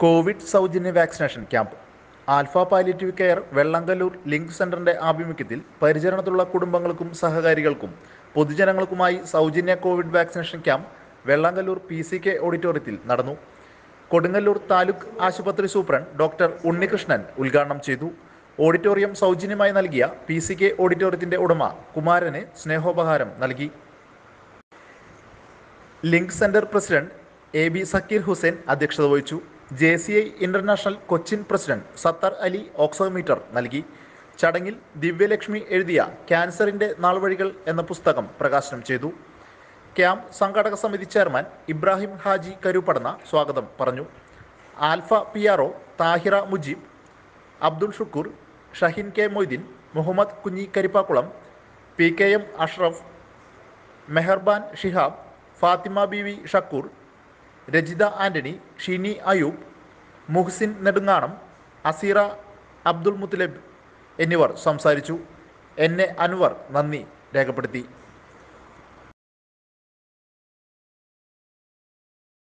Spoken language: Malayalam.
കോവിഡ് സൗജന്യ vaccination camp alpha palliative care Vellangallur link സെന്ററിന്റെ ആഭിമുഖ്യത്തിൽ പരിചരണത്തിലുള്ള കുടുംബങ്ങൾക്കും സഹകാരികൾക്കും പൊതുജനങ്ങൾക്കുമായി സൗജന്യ covid vaccination camp Vellangallur P C K ഓഡിറ്റോറിയത്തിൽ നടന്നു കൊടുങ്ങല്ലൂർ താലൂക്ക് ആശുപത്രി സൂപ്രണ്ട് ഡോക്ടർ ഉണ്ണികൃഷ്ണൻ ഉദ്ഘാടനം ചെയ്തു ഓഡിറ്റോറിയം സൗജന്യമായി നൽകിയ പി സി കെ ഓഡിറ്റോറിയത്തിന്റെ ഉടമ കുമാരന് സ്നേഹോപഹാരം നൽകി link centre president A B Zakir Hussain അധ്യക്ഷത വഹിച്ചു J C I international Cochin president Sathar Ali oximeter നൽകി ചടങ്ങിൽ ദിവ്യലക്ഷ്മി എഴുതിയ ക്യാൻസറിന്റെ നാൾവഴികൾ എന്ന പുസ്തകം പ്രകാശനം ചെയ്തു ക്യാമ്പ് സംഘാടക സമിതി ചെയർമാൻ ഇബ്രാഹിം ഹാജി കരുപ്പടന്ന സ്വാഗതം പറഞ്ഞു alpha P R O Thahira Mujeeb Abdul Shukoor Shaheen K Moideen Muhammad Kunhi Karippakulam P K M Ashraf Meharban Shihab Fathima B V Shakkoor Rajitha Antony Shini Ayoob Muhsin Nedunganam Aseera Abdul Muthalib എന്നിവർ സംസാരിച്ചു എൻ എ അൻവർ നന്ദി രേഖപ്പെടുത്തി